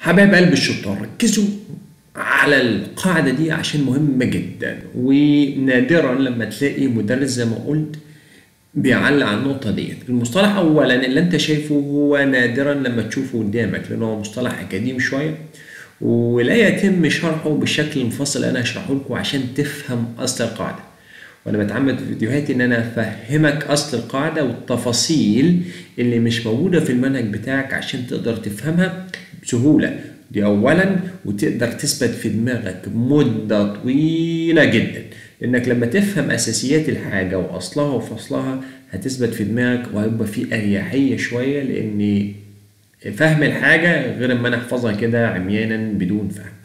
حبايب قلب الشطار ركزوا على القاعدة دي عشان مهمة جدا ونادرا لما تلاقي مدرس زي ما قلت بيعلق على النقطة ديت المصطلح أولا اللي أنت شايفه هو نادرا لما تشوفه قدامك لأن هو مصطلح أكاديمي شوية ولا يتم شرحه بالشكل المفصل اللي أنا هشرحه لكم عشان تفهم أصل القاعدة وأنا بتعمد في فيديوهاتي إن أنا أفهمك أصل القاعدة والتفاصيل اللي مش موجودة في المنهج بتاعك عشان تقدر تفهمها بسهولة دي أولا وتقدر تثبت في دماغك مدة طويلة جدا إنك لما تفهم أساسيات الحاجة وأصلها وفصلها هتثبت في دماغك وهيبقى في أريحية شوية لأن فهم الحاجة غير ما أنا أحفظها كده عميانا بدون فهم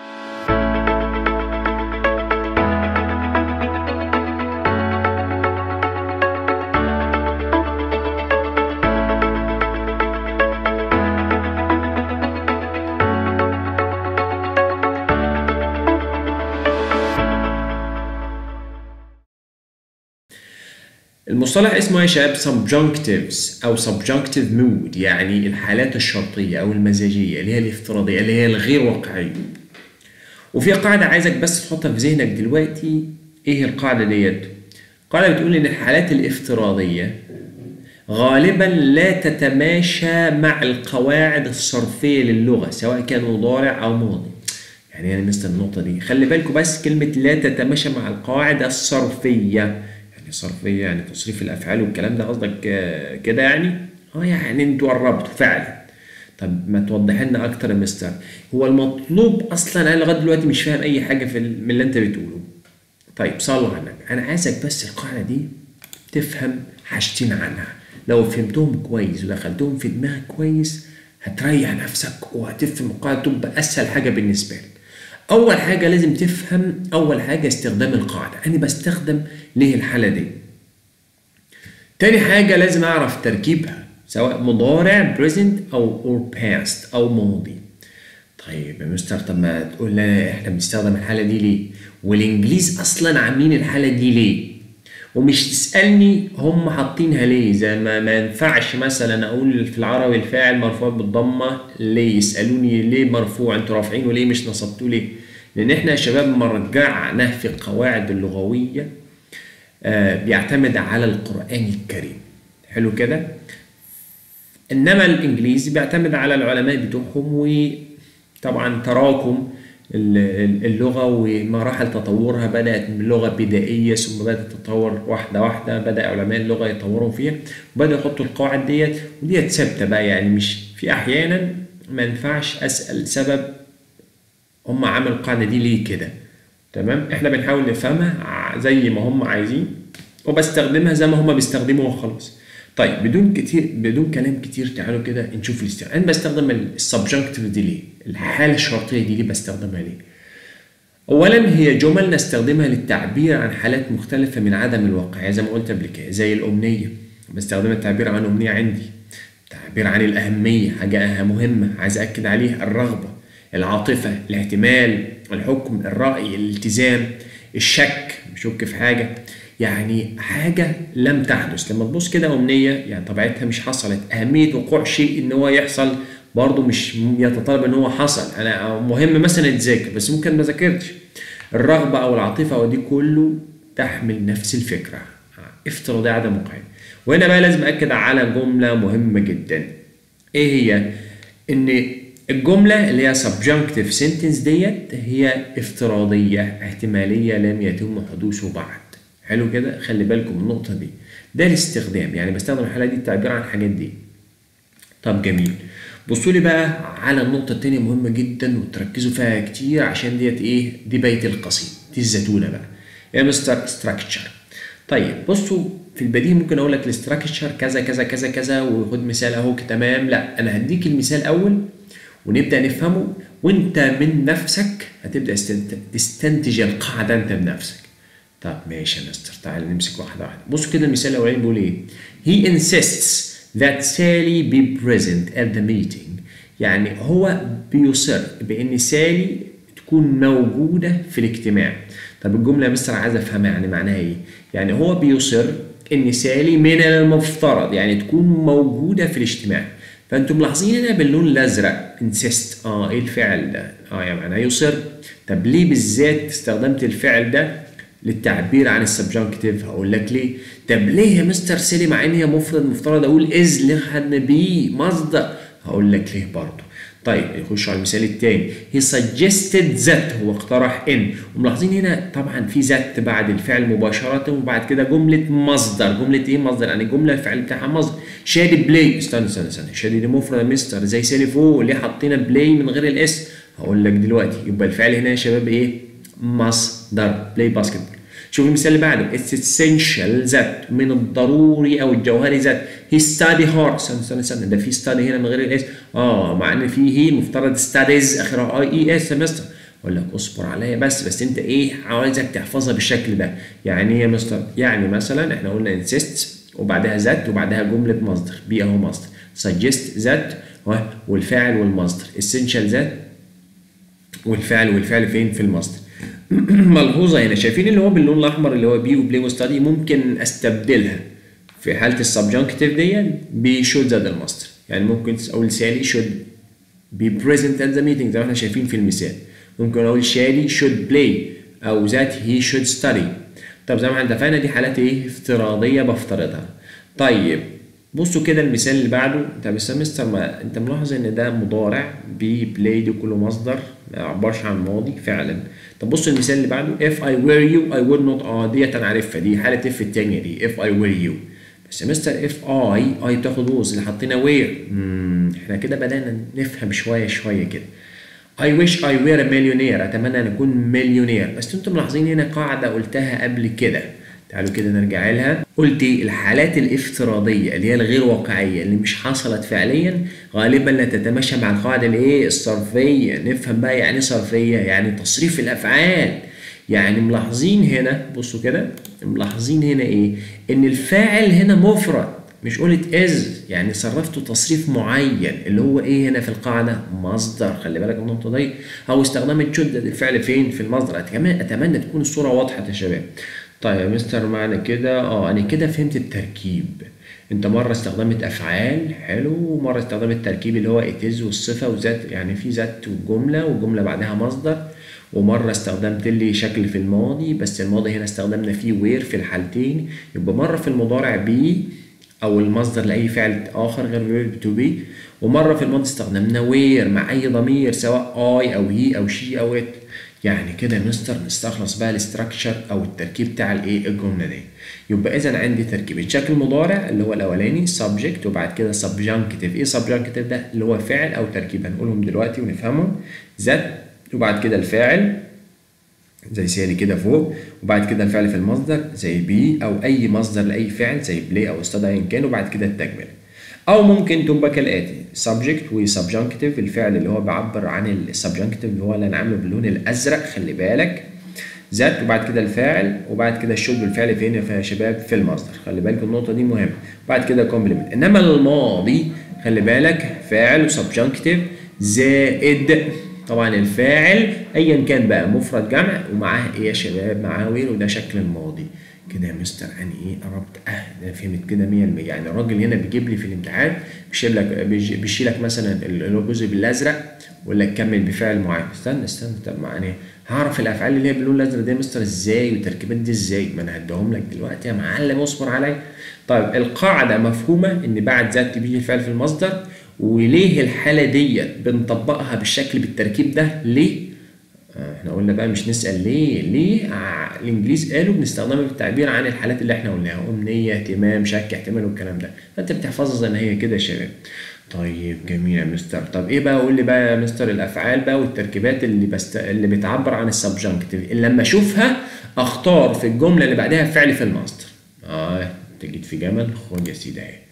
المصطلح اسمه يا شباب subjunctives او subjunctive mood يعني الحالات الشرطيه او المزاجيه اللي هي الافتراضيه اللي هي الغير واقعيه وفي قاعده عايزك بس تحطها في ذهنك دلوقتي ايه القاعده ديت القاعده بتقول ان الحالات الافتراضيه غالبا لا تتماشى مع القواعد الصرفيه للغه سواء كان مضارع او ماضي يعني يعني مثل النقطه دي خلي بالكم بس كلمه لا تتماشى مع القواعد الصرفيه صرفية يعني تصريف الأفعال والكلام ده قصدك كده يعني؟ اه يعني انتوا قربتوا فعلا. طب ما توضح لنا أكتر يا مستر هو المطلوب أصلا أنا لغاية دلوقتي مش فاهم أي حاجة في من اللي أنت بتقوله. طيب صلوا على النبي أنا عايزك بس القاعدة دي تفهم حاجتين عنها لو فهمتهم كويس ودخلتهم في دماغك كويس هتريح نفسك وهتفهم القاعدة تبقى أسهل حاجة بالنسبة لك. اول حاجه لازم تفهم اول حاجه استخدام القاعده انا بستخدم ليه الحاله دي تاني حاجه لازم اعرف تركيبها سواء مضارع present او or past او ماضي طيب يا مستر طب ما تقول لنا احنا بنستخدم الحاله دي ليه والانجليز اصلا عاملين الحاله دي ليه ومش تسالني هم حاطينها ليه زي ما ما ينفعش مثلا اقول في العربي الفاعل مرفوع بالضمه ليه يسالوني ليه مرفوع انتوا رافعين وليه مش نصبتوه ليه لان احنا يا شباب ما رجعنا في القواعد اللغويه آه بيعتمد على القران الكريم حلو كده انما الانجليزي بيعتمد على العلماء بتوعهم وطبعا تراكم اللغة ومراحل تطورها بدأت من لغة بدائية ثم بدأت تتطور واحدة واحدة بدأ علماء اللغة يطوروا فيها وبدأوا يحطوا القواعد ديت وديت ثابتة بقى يعني مش في أحيانا ما ينفعش أسأل سبب هم عملوا القاعدة دي ليه كده تمام احنا بنحاول نفهمها زي ما هم عايزين وبستخدمها زي ما هم بيستخدموها خلاص طيب بدون كتير بدون كلام كتير تعالوا كده نشوف الاستخدام انا بستخدم السبجنكتيف دي ليه الحاله الشرطيه دي ليه بستخدمها ليه اولا هي جمل نستخدمها للتعبير عن حالات مختلفه من عدم الواقعيه زي ما قلت قبل كده زي الامنيه بستخدمها التعبير عن امنيه عندي تعبير عن الاهميه حاجه مهمه عايز اكد عليها الرغبه العاطفه الاحتمال الحكم الراي الالتزام الشك بشك في حاجه يعني حاجة لم تحدث لما تبص كده أمنية يعني طبيعتها مش حصلت أهمية وقوع شيء إن هو يحصل برضه مش يتطلب إن هو حصل أنا مهم مثلا تذاكر بس ممكن ما ذاكرتش الرغبة أو العاطفة أو دي كله تحمل نفس الفكرة افتراضية عدم واقعية وهنا بقى لازم أكد على جملة مهمة جدا إيه هي؟ إن الجملة اللي هي subjunctive sentence ديت هي افتراضية احتمالية لم يتم حدوثه بعد حلو كده خلي بالكم من النقطة دي ده الاستخدام يعني بستخدم الحالة دي التعبير عن الحاجات دي طب جميل بصوا لي بقى على النقطة التانية مهمة جدا وتركزوا فيها كتير عشان ديت ايه دي بيت القصيد دي الزتونة بقى يا مستر ستراكشر طيب بصوا في البديهي ممكن اقول لك الاستراكشر كذا كذا كذا كذا وخد مثال اهو تمام لا انا هديك المثال اول ونبدا نفهمه وانت من نفسك هتبدا تستنتج القاعده انت بنفسك طب ماشي يا مستر تعال نمسك واحده واحده بصوا كده المثال الاولاني بيقول ايه he insists that Sally be present at the meeting يعني هو بيصر بان سالي تكون موجوده في الاجتماع طب الجمله يا مستر عايز افهمها يعني معناها ايه يعني هو بيصر ان سالي من المفترض يعني تكون موجوده في الاجتماع فانتم ملاحظين هنا باللون الازرق insist اه ايه الفعل ده اه يعني معناه يصر طب ليه بالذات استخدمت الفعل ده للتعبير عن السبجنكتيف هقول لك ليه طب ليه يا مستر سيلي مع ان هي مفرد مفترض اقول از ليه خدنا بي مصدر هقول لك ليه برضه طيب نخش على المثال الثاني he suggested that هو اقترح ان وملاحظين هنا طبعا في ذات بعد الفعل مباشرة وبعد كده جملة مصدر جملة ايه مصدر يعني جملة الفعل بتاعها مصدر شادي بلاي استنى استنى استنى شادي دي مفرد يا مستر زي سالي فوق ليه حطينا بلاي من غير الاس هقول لك دلوقتي يبقى الفعل هنا يا شباب ايه مصدر بلاي باسكت شوف المثال اللي بعده it's essential that من الضروري او الجوهري ذات he study hard استنى استنى استنى ده في study هنا من غير الاس اه مع ان في هي المفترض studies اخرها اي اي اس يا مستر اقول لك اصبر عليا بس بس انت ايه عايزك تحفظها بالشكل ده يعني ايه يا مستر يعني مثلا احنا قلنا insist وبعدها ذات وبعدها جمله مصدر بي اهو مصدر suggest ذات والفاعل والمصدر essential ذات والفعل والفعل فين في المصدر ملحوظه هنا شايفين اللي هو باللون الاحمر اللي هو بي وبلاي وستادي ممكن استبدلها في حاله السبجنكتيف دي بشود زاد المصدر يعني ممكن اقول سالي should be present at the meeting زي ما احنا شايفين في المثال ممكن اقول شالي should play او ذات he should study طب زي ما احنا اتفقنا دي حالات ايه افتراضيه بفترضها طيب بصوا كده المثال اللي بعده طب بس مستر ما انت ملاحظ ان ده مضارع بي بلاي دي كله مصدر ما يعبرش عن ماضي فعلا طب بصوا المثال اللي بعده if I were you I would not اه ديت انا عارفها دي حاله if التانية دي if I were you بس يا مستر if I I بتاخد was اللي حطينا where مم. احنا كده بدأنا نفهم شوية شوية كده I wish I were a millionaire أتمنى أن أكون مليونير بس أنتم ملاحظين هنا قاعدة قلتها قبل كده تعالوا كده نرجع لها قلت الحالات الافتراضية اللي هي الغير واقعية اللي مش حصلت فعليا غالبا لا تتماشى مع القاعدة الايه الصرفية نفهم بقى يعني صرفية يعني تصريف الأفعال يعني ملاحظين هنا بصوا كده ملاحظين هنا ايه ان الفاعل هنا مفرد مش قلت از يعني صرفته تصريف معين اللي هو ايه هنا في القاعده مصدر خلي بالك من النقطه دي او استخدمت شدد الفعل فين في المصدر اتمنى اتمنى تكون الصوره واضحه يا شباب طيب يا مستر معنى كده اه انا كده فهمت التركيب انت مره استخدمت افعال حلو ومره استخدمت التركيب اللي هو اتز والصفه وذات يعني في ذات وجمله وجمله بعدها مصدر ومرة استخدمت لي شكل في الماضي بس الماضي هنا استخدمنا فيه وير في الحالتين يبقى مرة في المضارع بي أو المصدر لأي فعل آخر غير فيرب تو بي ومرة في الماضي استخدمنا وير مع أي ضمير سواء أي أو هي أو شي أو إت يعني كده يا مستر نستخلص بقى الاستراكشر أو التركيب بتاع الإيه الجملة دي يبقى إذا عندي تركيبين شكل مضارع اللي هو الأولاني subject وبعد كده subjunctive إيه subjunctive ده اللي هو فعل أو تركيب هنقولهم دلوقتي ونفهمهم ذات وبعد كده الفاعل زي سالي كده فوق وبعد كده الفعل في المصدر زي بي او اي مصدر لاي فعل زي بلاي او استدعى ايا كان وبعد كده التكمله او ممكن تبقى كالاتي subject و subjunctive الفعل اللي هو بيعبر عن السبجنكتيف اللي هو اللي انا عامله باللون الازرق خلي بالك ذات وبعد كده الفاعل وبعد كده الشود بالفعل فين يا شباب في المصدر خلي بالك النقطه دي مهمه وبعد كده كومبلمنت انما الماضي خلي بالك فاعل وسبجنكتيف زائد طبعا الفاعل ايا كان بقى مفرد جمع ومعاه ايه يا شباب معاه وير وده شكل الماضي كده يا مستر يعني ايه قربت اه ده فهمت كده 100% يعني الراجل هنا بيجيب لي في الامتحان بيشيل لك بيشيل لك مثلا اللي هو الجزء بالازرق ويقول لك كمل بفعل معين استنى استنى طب يعني هعرف الافعال اللي هي باللون الازرق دي يا مستر ازاي والتركيبات دي ازاي ما انا هديهم لك دلوقتي يا معلم اصبر عليا طيب القاعده مفهومه ان بعد ذات بيجي الفعل في المصدر وليه الحالة ديت بنطبقها بالشكل بالتركيب ده ليه؟ احنا قلنا بقى مش نسأل ليه ليه الانجليز قالوا بنستخدمها في التعبير عن الحالات اللي احنا قلناها أمنية اهتمام شك احتمال والكلام ده فانت بتحفظها زي ما هي كده يا شباب طيب جميل يا مستر طب ايه بقى قول لي بقى يا مستر الافعال بقى والتركيبات اللي بست... اللي بتعبر عن السبجنكتيف اللي لما اشوفها اختار في الجمله اللي بعدها فعل في المصدر اه انت جيت في جمل خد يا سيدي اهي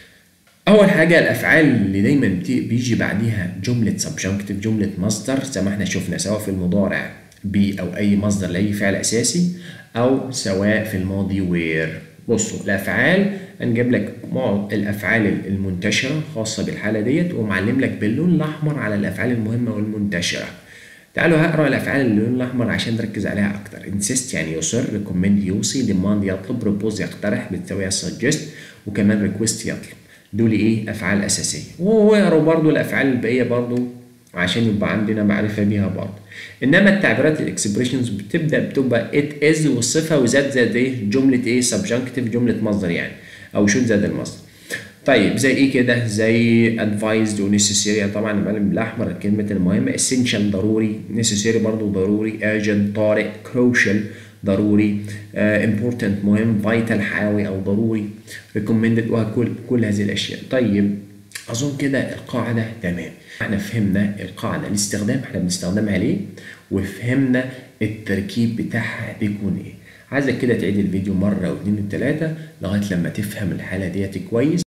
اول حاجه الافعال اللي دايما بيجي بعديها جمله سبجنكتيف جمله مصدر زي ما احنا شفنا سواء في المضارع بي او اي مصدر لاي فعل اساسي او سواء في الماضي وير بصوا الافعال هنجيب لك الافعال المنتشره خاصه بالحاله ديت ومعلم لك باللون الاحمر على الافعال المهمه والمنتشره تعالوا هقرا الافعال اللون الاحمر عشان نركز عليها اكتر insist يعني يصر recommend يوصي demand يطلب propose يقترح بالتساويه suggest وكمان request يطلب دول ايه افعال اساسيه واقروا برضو الافعال الباقيه برضو عشان يبقى عندنا معرفه بيها برضو انما التعبيرات الاكسبريشنز بتبدا بتبقى ات از والصفه وزاد زاد ايه جمله ايه سبجنكتيف جمله مصدر يعني او شو زاد المصدر طيب زي ايه كده زي advised و necessary طبعا المقلم بالاحمر الكلمه المهمه essential ضروري necessary برضو ضروري urgent طارئ crucial ضروري uh, important مهم vital حيوي او ضروري recommended وكل كل هذه الاشياء طيب اظن كده القاعده تمام احنا فهمنا القاعده الاستخدام احنا بنستخدمها ليه وفهمنا التركيب بتاعها بيكون ايه عايزك كده تعيد الفيديو مره واثنين وثلاثه لغايه لما تفهم الحاله ديت كويس